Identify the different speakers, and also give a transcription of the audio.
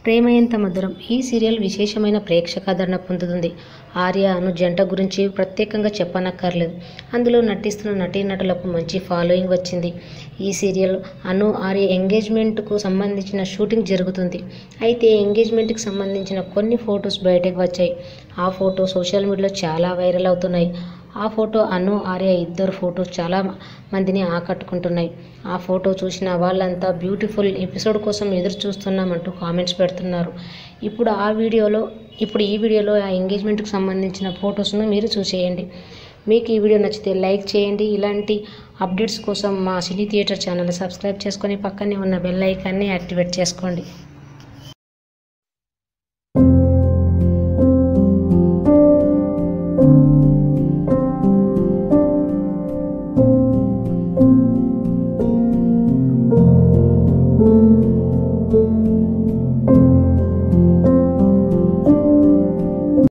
Speaker 1: ప్రేమ ఎంత మధురం ఈ సీరియల్ విశేషమైన ప్రేక్షకాదరణ పొందుతుంది ఆర్య అను జంట గురించి ప్రత్యేకంగా చెప్పనక్కర్లేదు అందులో నటిస్తున్న నటీనటులకు మంచి ఫాలోయింగ్ వచ్చింది ఈ సీరియల్ అను ఆర్య ఎంగేజ్మెంట్కు సంబంధించిన షూటింగ్ జరుగుతుంది అయితే ఎంగేజ్మెంట్కి సంబంధించిన కొన్ని ఫొటోస్ బయటకు వచ్చాయి ఆ ఫోటో సోషల్ మీడియాలో చాలా వైరల్ అవుతున్నాయి ఆ ఫోటో అను ఆర్య ఇద్దరు ఫొటోస్ చాలా మందిని ఆకట్టుకుంటున్నాయి ఆ ఫోటో చూసిన వాళ్ళంతా బ్యూటిఫుల్ ఎపిసోడ్ కోసం ఎదురు చూస్తున్నామంటూ కామెంట్స్ పెడుతున్నారు ఇప్పుడు ఆ వీడియోలో ఇప్పుడు ఈ వీడియోలో ఆ ఎంగేజ్మెంట్కి సంబంధించిన ఫొటోస్ను మీరు చూసేయండి మీకు ఈ వీడియో నచ్చితే లైక్ చేయండి ఇలాంటి అప్డేట్స్ కోసం మా సినీ థియేటర్ ఛానల్ సబ్స్క్రైబ్ చేసుకొని పక్కనే ఉన్న బెల్ ఐకాన్ని యాక్టివేట్ చేసుకోండి
Speaker 2: thank you